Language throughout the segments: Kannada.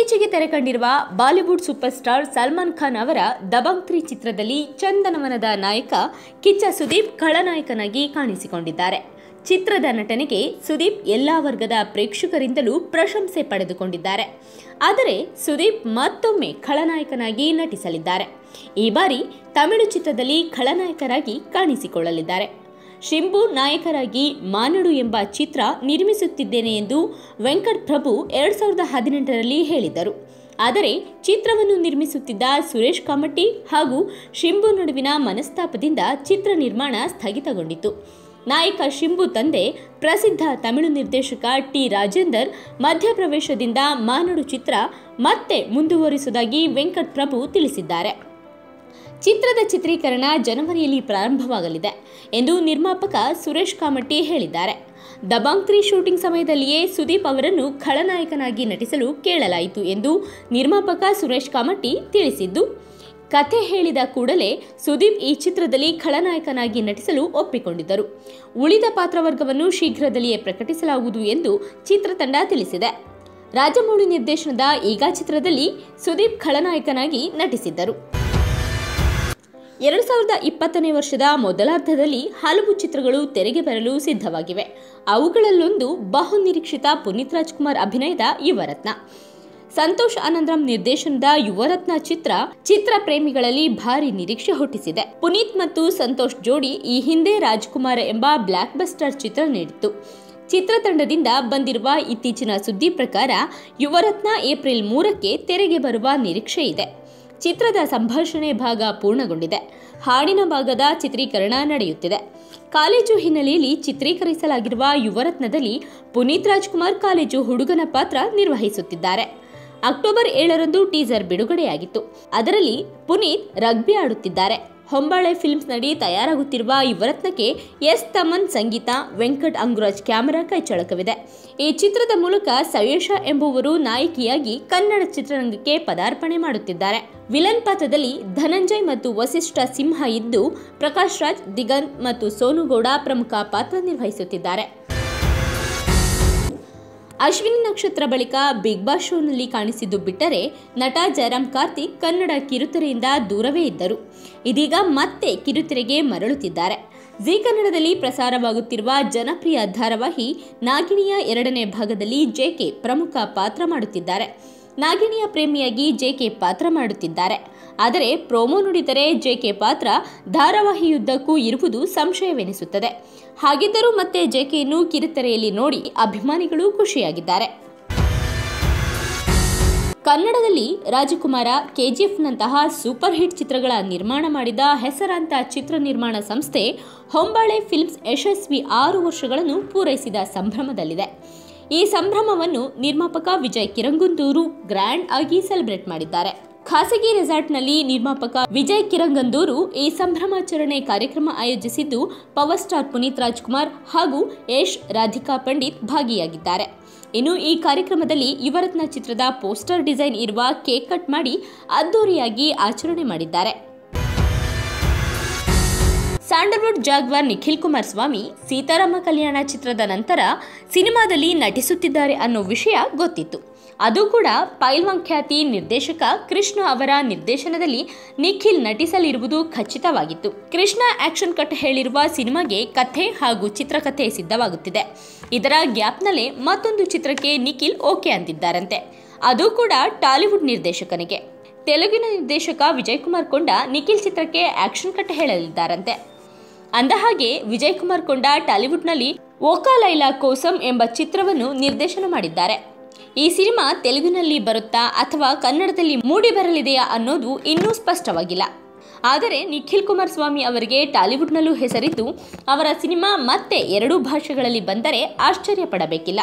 ಇತ್ತೀಚೆಗೆ ತೆರೆ ಕಂಡಿರುವ ಬಾಲಿವುಡ್ ಸೂಪರ್ ಸ್ಟಾರ್ ಸಲ್ಮಾನ್ ಖಾನ್ ಅವರ ದಬಂಗ್ ತ್ರೀ ಚಿತ್ರದಲ್ಲಿ ಚಂದನವನದ ನಾಯಕ ಕಿಚ್ಚ ಸುದೀಪ್ ಖಳನಾಯಕನಾಗಿ ಕಾಣಿಸಿಕೊಂಡಿದ್ದಾರೆ ಚಿತ್ರದ ನಟನೆಗೆ ಸುದೀಪ್ ಎಲ್ಲಾ ವರ್ಗದ ಪ್ರೇಕ್ಷಕರಿಂದಲೂ ಪ್ರಶಂಸೆ ಪಡೆದುಕೊಂಡಿದ್ದಾರೆ ಆದರೆ ಸುದೀಪ್ ಮತ್ತೊಮ್ಮೆ ಖಳನಾಯಕನಾಗಿ ನಟಿಸಲಿದ್ದಾರೆ ಈ ಬಾರಿ ತಮಿಳು ಚಿತ್ರದಲ್ಲಿ ಖಳನಾಯಕರಾಗಿ ಕಾಣಿಸಿಕೊಳ್ಳಲಿದ್ದಾರೆ ಶಿಂಬು ನಾಯಕರಾಗಿ ಮಾನಡು ಎಂಬ ಚಿತ್ರ ನಿರ್ಮಿಸುತ್ತಿದ್ದೇನೆ ಎಂದು ವೆಂಕಟ್ ಪ್ರಭು ಎರಡ್ ಸಾವಿರದ ಹದಿನೆಂಟರಲ್ಲಿ ಹೇಳಿದರು ಆದರೆ ಚಿತ್ರವನ್ನು ನಿರ್ಮಿಸುತ್ತಿದ್ದ ಸುರೇಶ್ ಕಾಮಟ್ಟಿ ಹಾಗೂ ಶಿಂಬು ನಡುವಿನ ಮನಸ್ತಾಪದಿಂದ ಚಿತ್ರ ನಿರ್ಮಾಣ ಸ್ಥಗಿತಗೊಂಡಿತು ನಾಯಕ ಶಿಂಬು ತಂದೆ ಪ್ರಸಿದ್ಧ ತಮಿಳು ನಿರ್ದೇಶಕ ಟಿ ರಾಜೇಂದರ್ ಮಧ್ಯಪ್ರವೇಶದಿಂದ ಮಾನಡು ಚಿತ್ರ ಮತ್ತೆ ಮುಂದುವರಿಸುವುದಾಗಿ ವೆಂಕಟ್ ಪ್ರಭು ತಿಳಿಸಿದ್ದಾರೆ ಚಿತ್ರದ ಚಿತ್ರೀಕರಣ ಜನವರಿಯಲ್ಲಿ ಪ್ರಾರಂಭವಾಗಲಿದೆ ಎಂದು ನಿರ್ಮಾಪಕ ಸುರೇಶ್ ಕಾಮಟ್ಟಿ ಹೇಳಿದ್ದಾರೆ ದಬಾಂಗ್ ತ್ರೀ ಶೂಟಿಂಗ್ ಸಮಯದಲ್ಲಿಯೇ ಸುದೀಪ್ ಅವರನ್ನು ಖಳನಾಯಕನಾಗಿ ನಟಿಸಲು ಕೇಳಲಾಯಿತು ಎಂದು ನಿರ್ಮಾಪಕ ಸುರೇಶ್ ಕಾಮಟ್ಟಿ ತಿಳಿಸಿದ್ದು ಕಥೆ ಹೇಳಿದ ಕೂಡಲೇ ಸುದೀಪ್ ಈ ಚಿತ್ರದಲ್ಲಿ ಖಳನಾಯಕನಾಗಿ ನಟಿಸಲು ಒಪ್ಪಿಕೊಂಡಿದ್ದರು ಉಳಿದ ಪಾತ್ರವರ್ಗವನ್ನು ಶೀಘ್ರದಲ್ಲಿಯೇ ಪ್ರಕಟಿಸಲಾಗುವುದು ಎಂದು ಚಿತ್ರತಂಡ ತಿಳಿಸಿದೆ ರಾಜಮೌಳಿ ನಿರ್ದೇಶನದ ಈಗ ಚಿತ್ರದಲ್ಲಿ ಸುದೀಪ್ ಖಳನಾಯಕನಾಗಿ ನಟಿಸಿದ್ದರು ಎರಡು ಸಾವಿರದ ಇಪ್ಪತ್ತನೇ ವರ್ಷದ ಮೊದಲಾರ್ಧದಲ್ಲಿ ಹಲವು ಚಿತ್ರಗಳು ತೆರೆಗೆ ಬರಲು ಸಿದ್ಧವಾಗಿವೆ ಅವುಗಳಲ್ಲೊಂದು ಬಹುನಿರೀಕ್ಷಿತ ಪುನೀತ್ ರಾಜ್ಕುಮಾರ್ ಅಭಿನಯದ ಯುವರತ್ನ ಸಂತೋಷ್ ಆನಂದರಾಮ್ ನಿರ್ದೇಶನದ ಯುವರತ್ನ ಚಿತ್ರ ಚಿತ್ರ ಪ್ರೇಮಿಗಳಲ್ಲಿ ಭಾರಿ ನಿರೀಕ್ಷೆ ಹುಟ್ಟಿಸಿದೆ ಪುನೀತ್ ಮತ್ತು ಸಂತೋಷ್ ಜೋಡಿ ಈ ಹಿಂದೆ ರಾಜ್ಕುಮಾರ್ ಎಂಬ ಬ್ಲಾಕ್ ಬಸ್ಟರ್ ಚಿತ್ರ ನೀಡಿತ್ತು ಚಿತ್ರತಂಡದಿಂದ ಬಂದಿರುವ ಇತ್ತೀಚಿನ ಸುದ್ದಿ ಪ್ರಕಾರ ಯುವರತ್ನ ಏಪ್ರಿಲ್ ಮೂರಕ್ಕೆ ತೆರೆಗೆ ಬರುವ ನಿರೀಕ್ಷೆ ಇದೆ ಚಿತ್ರದ ಸಂಭಾಷಣೆ ಭಾಗ ಪೂರ್ಣಗೊಂಡಿದೆ ಹಾಡಿನ ಭಾಗದ ಚಿತ್ರೀಕರಣ ನಡೆಯುತ್ತಿದೆ ಕಾಲೇಜು ಹಿನ್ನೆಲೆಯಲ್ಲಿ ಚಿತ್ರೀಕರಿಸಲಾಗಿರುವ ಯುವರತ್ನದಲ್ಲಿ ಪುನೀತ್ ರಾಜ್ಕುಮಾರ್ ಕಾಲೇಜು ಹುಡುಗನ ಪಾತ್ರ ನಿರ್ವಹಿಸುತ್ತಿದ್ದಾರೆ ಅಕ್ಟೋಬರ್ ಏಳರಂದು ಟೀಸರ್ ಬಿಡುಗಡೆಯಾಗಿತ್ತು ಅದರಲ್ಲಿ ಪುನೀತ್ ರಗ್ಬಿ ಆಡುತ್ತಿದ್ದಾರೆ ಹೊಂಬಾಳೆ ಫಿಲ್ಮ್ಸ್ ನಡಿ ತಯಾರಾಗುತ್ತಿರುವ ಯುವರತ್ನಕ್ಕೆ ಎಸ್ ತಮನ್ ಸಂಗೀತ ವೆಂಕಟ್ ಅಂಗುರಾಜ್ ಕ್ಯಾಮೆರಾ ಕೈಚಳಕವಿದೆ ಈ ಚಿತ್ರದ ಮೂಲಕ ಸಯೇಶ ಎಂಬುವರು ನಾಯಕಿಯಾಗಿ ಕನ್ನಡ ಚಿತ್ರರಂಗಕ್ಕೆ ಪದಾರ್ಪಣೆ ಮಾಡುತ್ತಿದ್ದಾರೆ ವಿಲನ್ ಪಾತ್ರದಲ್ಲಿ ಧನಂಜಯ್ ಮತ್ತು ವಸಿಷ್ಠ ಸಿಂಹ ಇದ್ದು ಪ್ರಕಾಶ್ ರಾಜ್ ದಿಗಂತ್ ಮತ್ತು ಸೋನುಗೌಡ ಪ್ರಮುಖ ಪಾತ್ರ ನಿರ್ವಹಿಸುತ್ತಿದ್ದಾರೆ ಅಶ್ವಿನಿ ನಕ್ಷತ್ರ ಬಳಿಕ ಬಿಗ್ ಬಾಸ್ ಶೋನಲ್ಲಿ ಕಾಣಿಸಿದ್ದು ಬಿಟ್ಟರೆ ನಟ ಜಯರಾಮ್ ಕಾರ್ತಿಕ್ ಕನ್ನಡ ಕಿರುತೆರೆಯಿಂದ ದೂರವೇ ಇದ್ದರು ಇದೀಗ ಮತ್ತೆ ಕಿರುತೆರೆಗೆ ಮರಳುತ್ತಿದ್ದಾರೆ ಜಿ ಕನ್ನಡದಲ್ಲಿ ಪ್ರಸಾರವಾಗುತ್ತಿರುವ ಜನಪ್ರಿಯ ಧಾರಾವಾಹಿ ನಾಗಿಣಿಯ ಎರಡನೇ ಭಾಗದಲ್ಲಿ ಜೆಕೆ ಪ್ರಮುಖ ಪಾತ್ರ ಮಾಡುತ್ತಿದ್ದಾರೆ ನಾಗಿಣಿಯ ಪ್ರೇಮಿಯಾಗಿ ಜೆಕೆ ಪಾತ್ರ ಮಾಡುತ್ತಿದ್ದಾರೆ ಆದರೆ ಪ್ರೋಮೋ ನುಡಿದರೆ ಜೆಕೆ ಪಾತ್ರ ಧಾರಾವಾಹಿಯುದ್ದಕ್ಕೂ ಇರುವುದು ಸಂಶಯವೆನಿಸುತ್ತದೆ ಹಾಗಿದ್ದರೂ ಮತ್ತೆ ಜೆಕೆಯನ್ನು ಕಿರುತೆರೆಯಲ್ಲಿ ನೋಡಿ ಅಭಿಮಾನಿಗಳು ಖುಷಿಯಾಗಿದ್ದಾರೆ ಕನ್ನಡದಲ್ಲಿ ರಾಜಕುಮಾರ ಕೆಜಿಎಫ್ನಂತಹ ಸೂಪರ್ ಹಿಟ್ ಚಿತ್ರಗಳ ನಿರ್ಮಾಣ ಮಾಡಿದ ಹೆಸರಾಂತ ಚಿತ್ರ ನಿರ್ಮಾಣ ಸಂಸ್ಥೆ ಹೊಂಬಾಳೆ ಫಿಲ್ಮ್ಸ್ ಯಶಸ್ವಿ ಆರು ವರ್ಷಗಳನ್ನು ಪೂರೈಸಿದ ಸಂಭ್ರಮದಲ್ಲಿದೆ ಈ ಸಂಭ್ರಮವನ್ನು ನಿರ್ಮಾಪಕ ವಿಜಯ್ ಕಿರಂಗುಂದೂರು ಗ್ರ್ಯಾಂಡ್ ಆಗಿ ಸೆಲೆಬ್ರೇಟ್ ಮಾಡಿದ್ದಾರೆ ಖಾಸಗಿ ರೆಸಾರ್ಟ್ನಲ್ಲಿ ನಿರ್ಮಾಪಕ ವಿಜಯ್ ಕಿರಂಗಂದೂರು ಈ ಸಂಭ್ರಮಾಚರಣೆ ಕಾರ್ಯಕ್ರಮ ಆಯೋಜಿಸಿದ್ದು ಪವರ್ ಸ್ಟಾರ್ ಪುನೀತ್ ರಾಜ್ಕುಮಾರ್ ಹಾಗೂ ಯಶ್ ರಾಧಿಕಾ ಪಂಡಿತ್ ಭಾಗಿಯಾಗಿದ್ದಾರೆ ಇನ್ನು ಈ ಕಾರ್ಯಕ್ರಮದಲ್ಲಿ ಯುವರತ್ನ ಚಿತ್ರದ ಪೋಸ್ಟರ್ ಡಿಸೈನ್ ಇರುವ ಕೇಕ್ ಕಟ್ ಮಾಡಿ ಅದ್ದೂರಿಯಾಗಿ ಆಚರಣೆ ಮಾಡಿದ್ದಾರೆ ಸ್ಯಾಂಡಲ್ವುಡ್ ಜಾಗ್ವಾರ್ ನಿಖಿಲ್ ಕುಮಾರಸ್ವಾಮಿ ಸೀತಾರಾಮ ಕಲ್ಯಾಣ ಚಿತ್ರದ ನಂತರ ಸಿನಿಮಾದಲ್ಲಿ ನಟಿಸುತ್ತಿದ್ದಾರೆ ಅನ್ನೋ ವಿಷಯ ಗೊತ್ತಿತ್ತು ಅದು ಕೂಡ ಪೈಲ್ವಾನ್ ಖ್ಯಾತಿ ನಿರ್ದೇಶಕ ಕೃಷ್ಣ ಅವರ ನಿರ್ದೇಶನದಲ್ಲಿ ನಿಖಿಲ್ ನಟಿಸಲಿರುವುದು ಖಚಿತವಾಗಿತ್ತು ಕೃಷ್ಣ ಆಕ್ಷನ್ ಕಟ್ ಹೇಳಿರುವ ಸಿನಿಮಾಗೆ ಕಥೆ ಹಾಗೂ ಚಿತ್ರಕಥೆ ಸಿದ್ಧವಾಗುತ್ತಿದೆ ಇದರ ಗ್ಯಾಪ್ನಲ್ಲೇ ಮತ್ತೊಂದು ಚಿತ್ರಕ್ಕೆ ನಿಖಿಲ್ ಓಕೆ ಅಂತಿದ್ದಾರಂತೆ ಅದು ಕೂಡ ಟಾಲಿವುಡ್ ನಿರ್ದೇಶಕನಿಗೆ ತೆಲುಗಿನ ನಿರ್ದೇಶಕ ವಿಜಯ್ ಕುಮಾರ್ ಕೊಂಡ ನಿಖಿಲ್ ಚಿತ್ರಕ್ಕೆ ಆಕ್ಷನ್ ಕಟ್ ಹೇಳಲಿದ್ದಾರಂತೆ ಅಂದಹಾಗೆ ವಿಜಯ್ ಕುಮಾರ್ ಕೊಂಡ ಟಾಲಿವುಡ್ನಲ್ಲಿ ಓಕಾ ಲೈಲಾ ಕೋಸಂ ಎಂಬ ಚಿತ್ರವನ್ನು ನಿರ್ದೇಶನ ಮಾಡಿದ್ದಾರೆ ಈ ಸಿನಿಮಾ ತೆಲುಗಿನಲ್ಲಿ ಬರುತ್ತಾ ಅಥವಾ ಕನ್ನಡದಲ್ಲಿ ಮೂಡಿ ಬರಲಿದೆಯಾ ಅನ್ನೋದು ಇನ್ನೂ ಸ್ಪಷ್ಟವಾಗಿಲ್ಲ ಆದರೆ ನಿಖಿಲ್ ಕುಮಾರಸ್ವಾಮಿ ಅವರಿಗೆ ಟಾಲಿವುಡ್ನಲ್ಲೂ ಹೆಸರಿದ್ದು ಅವರ ಸಿನಿಮಾ ಮತ್ತೆ ಎರಡೂ ಭಾಷೆಗಳಲ್ಲಿ ಬಂದರೆ ಆಶ್ಚರ್ಯ ಪಡಬೇಕಿಲ್ಲ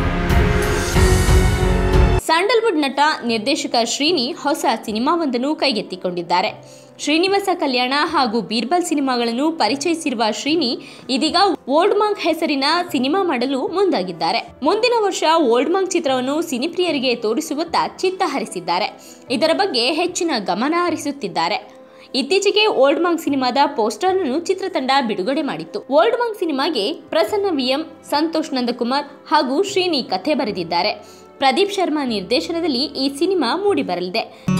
ಸ್ಯಾಂಡಲ್ವುಡ್ ನಟ ನಿರ್ದೇಶಕ ಶ್ರೀನಿ ಹೊಸ ಸಿನಿಮಾವೊಂದನ್ನು ಕೈಗೆತ್ತಿಕೊಂಡಿದ್ದಾರೆ ಶ್ರೀನಿವಾಸ ಕಲ್ಯಾಣ ಹಾಗೂ ಬೀರ್ಬಲ್ ಸಿನಿಮಾಗಳನ್ನು ಪರಿಚಯಿಸಿರುವ ಶ್ರೀನಿ ಇದೀಗ ಓಲ್ಡ್ ಮಾಂಗ್ ಹೆಸರಿನ ಸಿನಿಮಾ ಮಾಡಲು ಮುಂದಾಗಿದ್ದಾರೆ ಮುಂದಿನ ವರ್ಷ ಓಲ್ಡ್ ಮಾಂಗ್ ಚಿತ್ರವನ್ನು ಸಿನಿಪ್ರಿಯರಿಗೆ ತೋರಿಸುವತ್ತ ಚಿತ್ತ ಹರಿಸಿದ್ದಾರೆ ಇದರ ಬಗ್ಗೆ ಹೆಚ್ಚಿನ ಗಮನ ಹರಿಸುತ್ತಿದ್ದಾರೆ ಇತ್ತೀಚೆಗೆ ಓಲ್ಡ್ ಮಾಂಗ್ ಸಿನಿಮಾದ ಪೋಸ್ಟರ್ ಅನ್ನು ಚಿತ್ರತಂಡ ಬಿಡುಗಡೆ ಮಾಡಿತ್ತು ಓಲ್ಡ್ ಮಾಂಗ್ ಸಿನಿಮಾಗೆ ಪ್ರಸನ್ನ ವಿಎಂ ಸಂತೋಷ್ ನಂದಕುಮಾರ್ ಹಾಗೂ ಶ್ರೀನಿ ಕಥೆ ಬರೆದಿದ್ದಾರೆ ಪ್ರದೀಪ್ ಶರ್ಮಾ ನಿರ್ದೇಶನದಲ್ಲಿ ಈ ಸಿನಿಮಾ ಮೂಡಿಬರಲಿದೆ